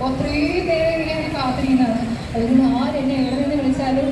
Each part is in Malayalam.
അത്രയും നേരം ഞാൻ കാത്തിരിക്കുന്നതാണ് അതുകൊണ്ട് ആരെന്നെ എവിടെ നിന്ന് വിളിച്ചാലും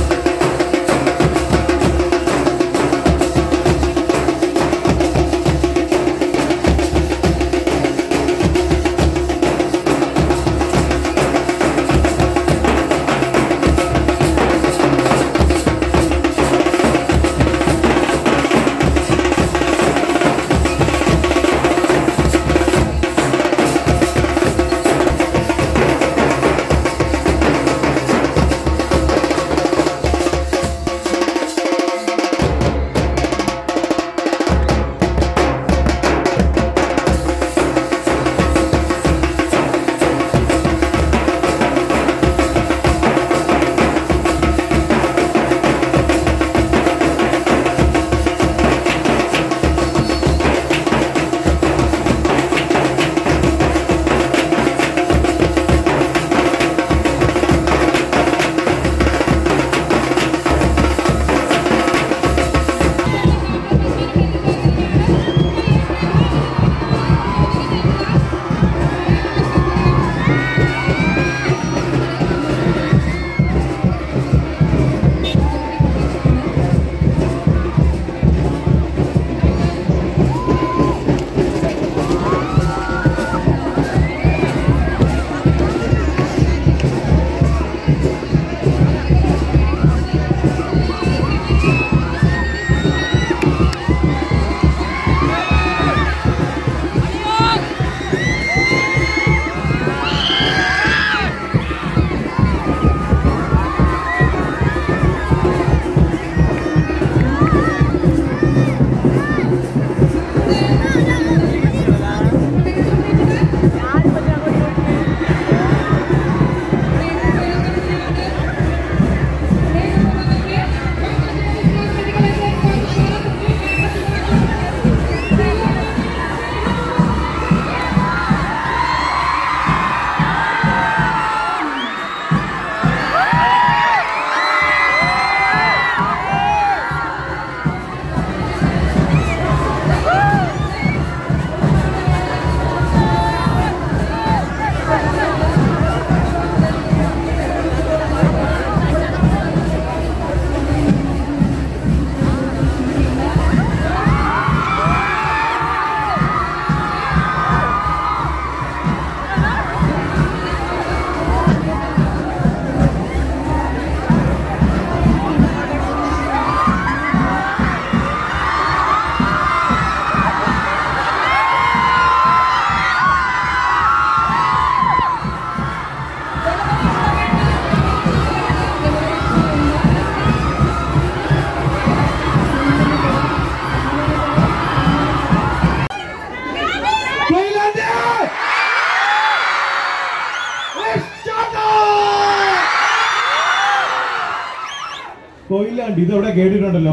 കൊയിലാണ്ട് ഇതെവിടെ കേട്ടിട്ടുണ്ടല്ലോ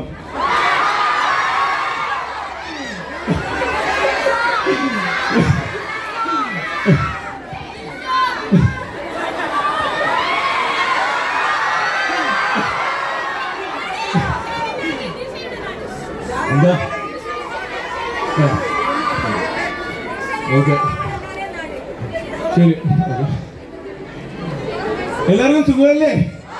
എന്താ ഓക്കെ ശരി ഓക്കെ എല്ലാവർക്കും സുഖമല്ലേ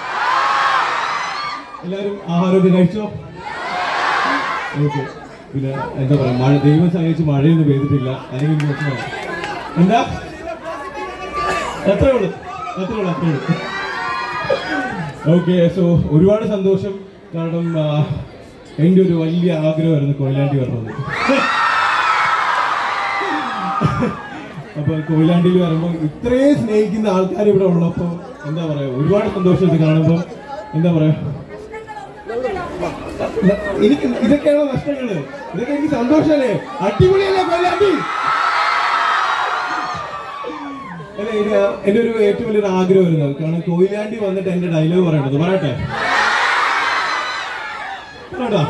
എല്ലാവരും ആഹാരമൊക്കെ കഴിച്ചോ ഓക്കെ പിന്നെ എന്താ പറയാ മഴ ദൈവം സഹായിച്ച് മഴയൊന്നും പെയ്തിട്ടില്ല അല്ലെങ്കിൽ പ്രശ്നമാണ് എന്താ എത്ര ഉള്ളു എത്ര ഉള്ളു അത്ര ഉള്ളു ഓക്കെ സോ ഒരുപാട് സന്തോഷം കാരണം ആ, എൻ്റെ ഒരു വലിയ ആഗ്രഹമായിരുന്നു കൊയിലാണ്ടി വരണത് അപ്പൊ കൊയിലാണ്ടിയിൽ വരുമ്പോൾ ഇത്രയും സ്നേഹിക്കുന്ന ആൾക്കാർ ഇവിടെ ഉള്ളപ്പോൾ എന്താ പറയാ ഒരുപാട് സന്തോഷം ഇത് കാണുമ്പോൾ എന്താ പറയാ എനിക്ക് ഇതൊക്കെയാണ് നഷ്ടങ്ങള് ഇതൊക്കെ എനിക്ക് സന്തോഷമല്ലേ അടിപൊളിയല്ലേ കൊല്ലാണ്ടി അല്ല ഇത് എന്റെ ഒരു ഏറ്റവും വലിയൊരു ആഗ്രഹമായിരുന്നു അത്. കാരണം കൊയിലാണ്ടി വന്നിട്ട് എന്റെ ഡയലോഗ് പറയേണ്ടത് പറയട്ടെ പറയട്ടാ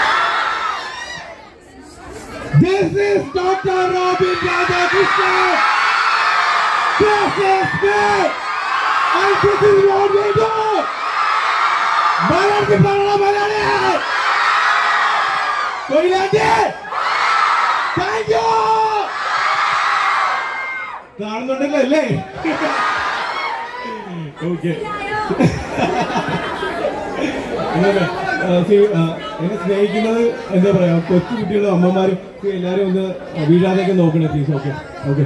This is Dr. Robin Radhakrishnan. This is me. And this is what we do. മലയാളത്തിൽ പറയണ മലയാളി കൊയിലാണ്ടി താങ്ക് യു കാണുന്നുണ്ടല്ലോ അല്ലേ ഓക്കെ എന്നെ സ്നേഹിക്കുന്നത് എന്താ പറയാ കൊച്ചു കുട്ടികളും അമ്മമാരും എല്ലാരും ഒന്ന് വീഴാതെയൊക്കെ നോക്കണേ പ്ലീസ് ഓക്കെ ഓക്കെ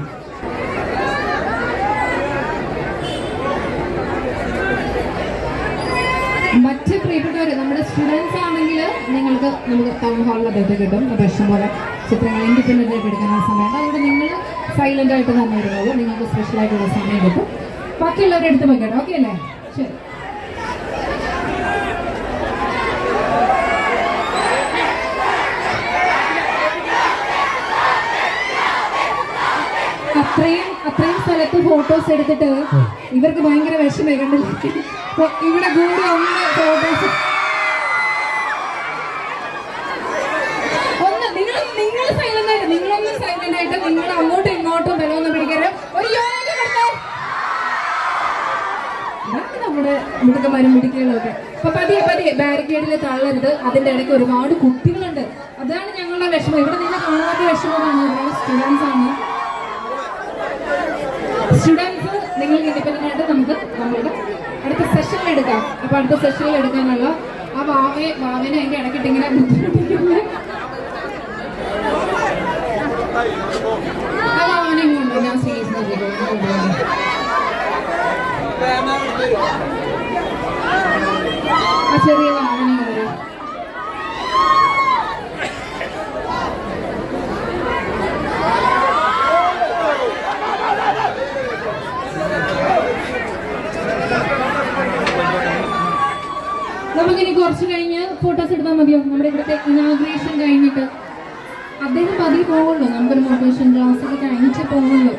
മറ്റ് പ്രിയപ്പെട്ടവർ നമ്മുടെ സ്റ്റുഡൻസ് ആണെങ്കിൽ നിങ്ങൾക്ക് നമുക്ക് ടൗൺ ഹാളിൽ അതൊക്കെ കിട്ടും അപ്പോൾ ഇഷ്ടം പോലെ ചിത്രങ്ങൾ ഇൻഡിപെൻഡൻ്റ് ആയിട്ട് എടുക്കാനുള്ള സമയമുണ്ട് അതുകൊണ്ട് നിങ്ങൾ സൈലൻ്റ് ആയിട്ട് തന്നെ ഇരുന്നോളൂ നിങ്ങൾക്ക് സ്പെഷ്യൽ ആയിട്ടുള്ള സമയം കിട്ടും ബാക്കിയുള്ളവരുടെ അടുത്ത് വെക്കട്ടെ ഓക്കെ അല്ലേ ശരി അത്രയും അത്രയും സ്ഥലത്ത് ഫോട്ടോസ് എടുത്തിട്ട് ഇവർക്ക് ഭയങ്കര വിഷമേ കണ്ടില്ലേ അപ്പൊ ഇവിടെ കൂടി ഒന്ന് ഫോട്ടോസ് ഒന്ന് നിങ്ങൾ നിങ്ങൾ സൈലന്റ് ആയിട്ട് നിങ്ങളൊന്ന് സൈലന്റ് ആയിട്ട് നിങ്ങൾ അങ്ങോട്ടും ഇങ്ങോട്ടും ബലമൊന്നും പിടിക്കരുത് ഒരു യോഗ കൊടുത്തേ ഇതാണ് നമ്മുടെ മിടുക്കന്മാരും മിടുക്കുകളും ഒക്കെ അപ്പൊ പതിയെ പതിയെ ബാരിക്കേഡിൽ തള്ളരുത് അതിന്റെ ഇടയ്ക്ക് ഒരുപാട് കുട്ടികളുണ്ട് അതാണ് ഞങ്ങളുടെ വിഷമം ഇവിടെ നിന്ന് കാണാത്ത വിഷമമാണ് ഒരുപാട് സ്റ്റുഡൻസ് ആണ് സ്റ്റുഡൻസ് നിങ്ങൾ ഇൻഡിപെൻഡന്റ് ആയിട്ട് നമുക്ക് നമ്മളുടെ അടുത്ത സെഷനിൽ എടുക്കാം അപ്പൊ അടുത്ത സെഷനിൽ എടുക്കാനുള്ള ആ വാവെ വാവനെ അതിന്റെ ഇടയ്ക്കിട്ട് ഇങ്ങനെ ബുദ്ധിമുട്ടിക്കുന്നത് ആ വാവനെ കൊണ്ട് ഞാൻ സീരീസ് ആ ചെറിയ വാവനെ കൊണ്ട് നമുക്കിനി കുറച്ച് കഴിഞ്ഞ് ഫോട്ടോസ് എടുത്താൽ മതിയോ നമ്മുടെ ഇവിടുത്തെ ഇനാഗ്രേഷൻ കഴിഞ്ഞിട്ട് അദ്ദേഹം പതിയെ പോകുള്ളൂ നമുക്കൊരു മോട്ടിവേഷൻ ക്ലാസ് ഒക്കെ കഴിഞ്ഞിട്ട് പോകുള്ളൂ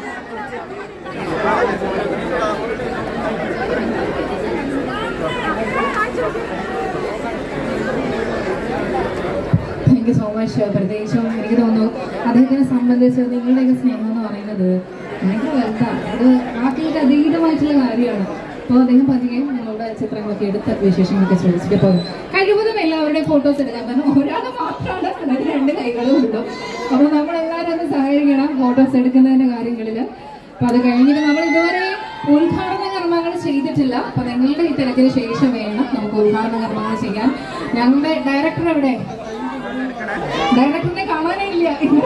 താങ്ക് യു സോ മച്ച് പ്രത്യേകിച്ചും എനിക്ക് തോന്നുന്നു അദ്ദേഹത്തിനെ സംബന്ധിച്ച് നിങ്ങളുടെയൊക്കെ സ്നേഹം എന്ന് പറയുന്നത് ഭയങ്കര വലുതാണ് അത് വാക്കുകൾക്ക് അതീതമായിട്ടുള്ള കാര്യമാണ് അപ്പോൾ അദ്ദേഹം പതിയെ നിങ്ങളുടെ ചിത്രങ്ങളൊക്കെ എടുത്ത് വിശേഷങ്ങളൊക്കെ ചോദിച്ചിട്ട് പോകും കഴിവതും എല്ലാവരുടെയും ഫോട്ടോസ് എടുക്കാൻ കാരണം ഒരാൾ മാത്രമാണ് അതിന് രണ്ട് കൈകളും ഉള്ളൂ അപ്പോൾ നമ്മളെല്ലാവരും ഒന്ന് സഹകരിക്കണം ഫോട്ടോസ് എടുക്കുന്നതിൻ്റെ കാര്യങ്ങളിൽ അപ്പോൾ അത് കഴിഞ്ഞിട്ട് നമ്മൾ ഇതുവരെ ഉദ്ഘാടന കർമ്മങ്ങൾ ചെയ്തിട്ടില്ല അപ്പോൾ നിങ്ങളുടെ ഈ തിരക്കിന് ശേഷം വേണം നമുക്ക് ഉദ്ഘാടന കർമ്മങ്ങൾ ചെയ്യാൻ ഞങ്ങളുടെ ഡയറക്ടർ എവിടെ ഡയറക്ടറിനെ കാണാനേ ഇല്ല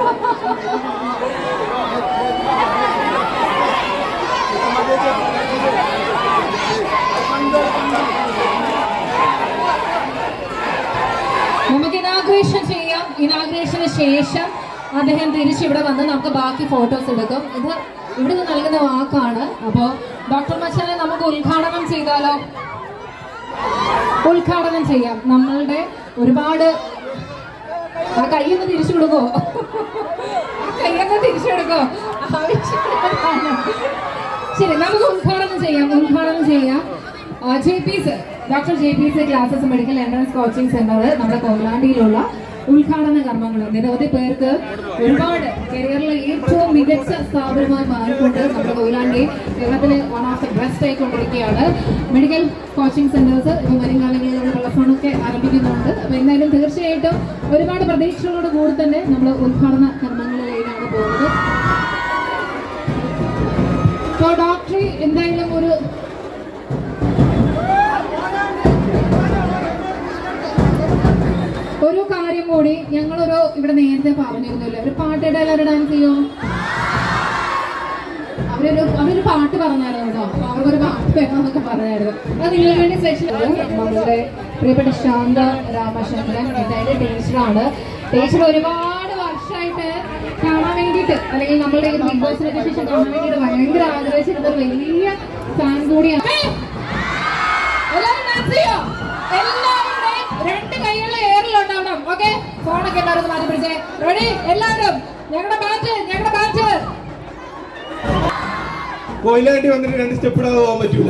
നമുക്ക് ഇനാഗ്രേഷൻ ചെയ്യാം ഇനാഗ്രേഷന് ശേഷം അദ്ദേഹം തിരിച്ചിവിടെ വന്ന് നമുക്ക് ബാക്കി ഫോട്ടോസ് എടുക്കും ഇത് ഇവിടുന്ന് നൽകുന്ന വാക്കാണ് അപ്പോൾ ഡോക്ടർ മച്ചാനെ നമുക്ക് ഉദ്ഘാടനം ചെയ്താലോ ഉദ്ഘാടനം ചെയ്യാം നമ്മളുടെ ഒരുപാട് ആ കൈയൊന്ന് തിരിച്ചു കൊടുക്കോ ആ കൈയൊന്ന് തിരിച്ചു കൊടുക്കോ ആവശ്യമാണ് ശരി നമുക്ക് ഉദ്ഘാടനം ചെയ്യാം ഉദ്ഘാടനം ചെയ്യാം J P C doctor J P C classes medical entrance coaching centre നമ്മുടെ കൊയിലാണ്ടിയിലുള്ള ഉദ്ഘാടന കർമ്മങ്ങൾ നിരവധി പേർക്ക് ഒരുപാട് കരിയറിലെ ഏറ്റവും മികച്ച സ്ഥാപനമായി മാറിക്കൊണ്ട് നമ്മുടെ കൊയിലാണ്ടി കേരളത്തിലെ വൺ ഓഫ് ദ ബെസ്റ്റ് ആയിക്കൊണ്ടിരിക്കുകയാണ് മെഡിക്കൽ കോച്ചിങ് സെന്റേഴ്സ് ഇപ്പോൾ വരും കാലങ്ങളിൽ പ്ലസ് ആരംഭിക്കുന്നുണ്ട് അപ്പോൾ എന്തായാലും തീർച്ചയായിട്ടും ഒരുപാട് പ്രതീക്ഷകളോട് കൂടി തന്നെ നമ്മൾ ഉദ്ഘാടന കർമ്മങ്ങളിലേക്കാണ് പോകുന്നത് ഇപ്പോൾ ഡോക്ടർ എന്തായാലും ഒരു ഒരു കാര്യം കൂടി ഞങ്ങളൊരു ഇവിടെ നേരത്തെ പറഞ്ഞിരുന്നല്ലോ ഒരു പാട്ടിടെ എല്ലാവരും ഡാൻസ് ചെയ്യോ അവരൊരു അവരൊരു പാട്ട് പറഞ്ഞായിരുന്നു കേട്ടോ അപ്പൊ അവർക്കൊരു പാട്ട് വേണമെന്നൊക്കെ പറഞ്ഞായിരുന്നു അത് നിങ്ങൾക്ക് വേണ്ടി സ്പെഷ്യൽ നമ്മുടെ പ്രിയപ്പെട്ട ശാന്ത രാമചന്ദ്രൻ എന്തായാലും ടീച്ചറാണ് ടീച്ചർ ഒരുപാട് വർഷമായിട്ട് കാണാൻ വേണ്ടിയിട്ട് അല്ലെങ്കിൽ നമ്മളുടെ ഈ ബിഗ് ബോസിനൊക്കെ ശേഷം കാണാൻ വേണ്ടിയിട്ട് ഭയങ്കര ആഗ്രഹിച്ചിരുന്ന ഒരു വലിയ ഫാൻ കൂടിയാണ് ഏയ്! എല്ലാവരും dance ചെയ്യോ? എല്ലാവരുടെയും രണ്ട് കൈകളിൽ ഏറിലുണ്ടാവണം ഓക്കെ ഫോണൊക്കെ എല്ലാവരും മാറ്റി പിടിച്ചേ റെഡി എല്ലാവരും ഞങ്ങളുടെ ബാറ്റ് ഞങ്ങളുടെ ബാറ്റ് കൊയിലാണ്ടി വന്നിട്ട് രണ്ട് സ്റ്റെപ്പ് ഇടാതെ പോകാൻ പറ്റൂല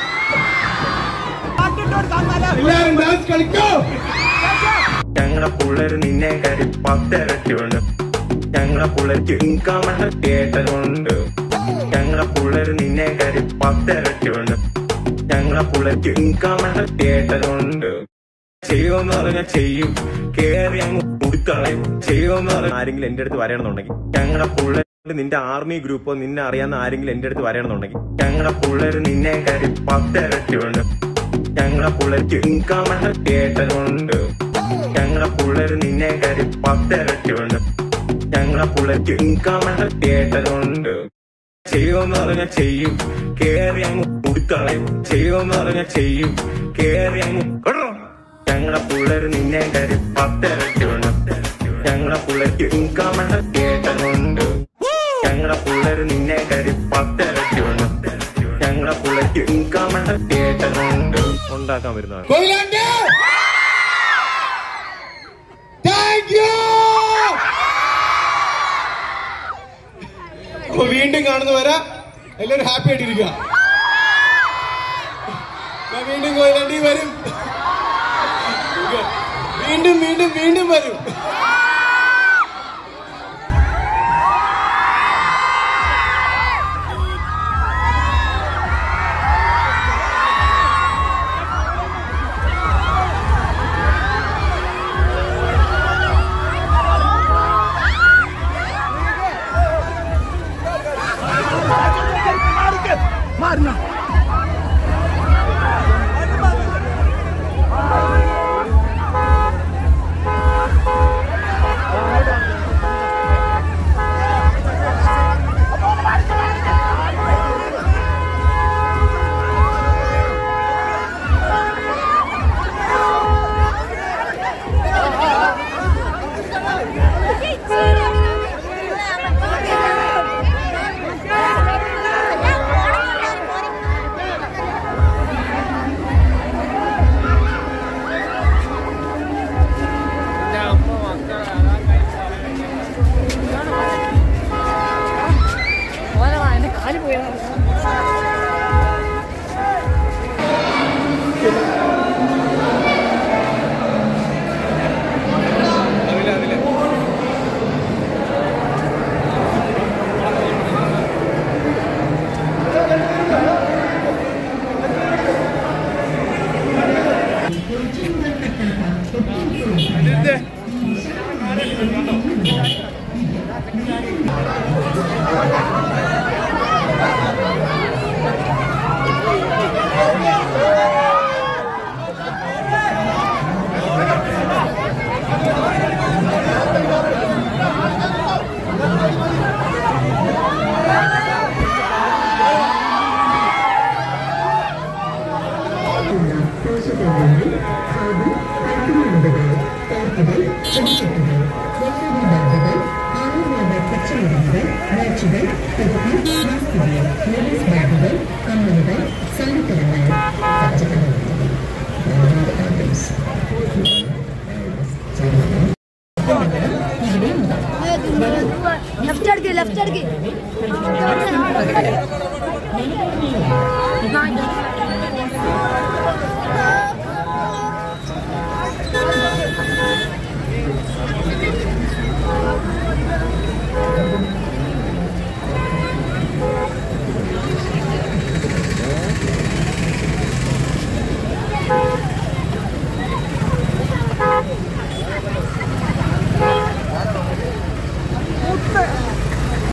എല്ലാരും ഡാൻസ് കളിക്കോ ഞങ്ങളെ പിള്ളേര് നിന്നെ കരി പത്തിരട്ടിയുണ്ട് ഞങ്ങളെ പിള്ളേർക്ക് ഇൻകമണ തിയേറ്ററുണ്ട് ഞങ്ങളെ പിള്ളേര് നിന്നെ കരി പത്തിരട്ടിയുണ്ട് ഞങ്ങളെ പിള്ളേർക്ക് ഇൻകമണ തിയേറ്ററുണ്ട് ചെയ്യുമെന്ന് പറഞ്ഞാൽ ചെയ്യും കേറി അങ്ങ് ഉടുക്കളയും ചെയ്യുമെന്ന് പറഞ്ഞാൽ ആരെങ്കിലും എന്റെ അടുത്ത് വരണമെന്നുണ്ടെങ്കിൽ ഞങ്ങളെ പിള്ളേർ നിന്റെ ആർമി ഗ്രൂപ്പോ നിന്നെ അറിയാവുന്ന ആരെങ്കിലും എന്റെ അടുത്ത് വരണമെന്നുണ്ടെങ്കിൽ ഞങ്ങളെ പിള്ളേര് നിന്നെ കരി പത്തിരട്ടിയുണ്ട് ഞങ്ങളെ പിള്ളേർക്ക് ഇൻകാമെന്ന് കേട്ടതുണ്ട് ഞങ്ങളെ പിള്ളേര് നിന്നെ കരി പത്തിരട്ടിയുണ്ട് ഞങ്ങളെ പിള്ളേർക്ക് ഇൻകാമെന്ന് കേട്ടതുണ്ട് ചെയ്യുമെന്ന് പറഞ്ഞാൽ ചെയ്യും കേറി അങ്ങ് ഉടുക്കളയും ചെയ്യുമെന്ന് പറഞ്ഞാൽ ചെയ്യും കേറി അങ്ങ് ഇടണം. ഞങ്ങളെ പിള്ളേര് നിന്നെ കരി പത്തിരട്ടിയുണ്ട് ഞങ്ങളെ പിള്ളേർക്ക് ഇൻകാമെന്ന് കേട്ടതുണ്ട് ഞങ്ങളെ പിള്ളേര് നിന്നെ കരി പത്തിരട്ടിയുണ്ട് ഞങ്ങളെ പിള്ളേർക്ക് ഇൻകാമെന്ന് കേട്ടതുണ്ട് ഉണ്ടാക്കാൻ വരുന്നതാണ് കൊയിലാണ്ടി താങ്ക് യു അപ്പൊ വീണ്ടും കാണുന്നവരെ എല്ലാവരും ഹാപ്പി ആയിട്ടിരിക്കുക ഞാൻ വീണ്ടും കൊയിലാണ്ടി വരും വീണ്ടും വീണ്ടും വീണ്ടും വരും പോഷകങ്ങൾ ഹാബ് പട്ടുമരുന്നുകൾ ഓർക്കുകൾ ചെടിച്ചട്ടുകൾ വെള്ളരി ബാഗുകൾ ആയുർവേദ പച്ചമരുന്നുകൾ വാച്ചുകൾ തൊപ്പി മാസ്കുകൾ ലേഡീസ് ബാഗുകൾ കമ്മലുകൾ സല്ലിത്തരങ്ങൾ പച്ചക്കറികൾ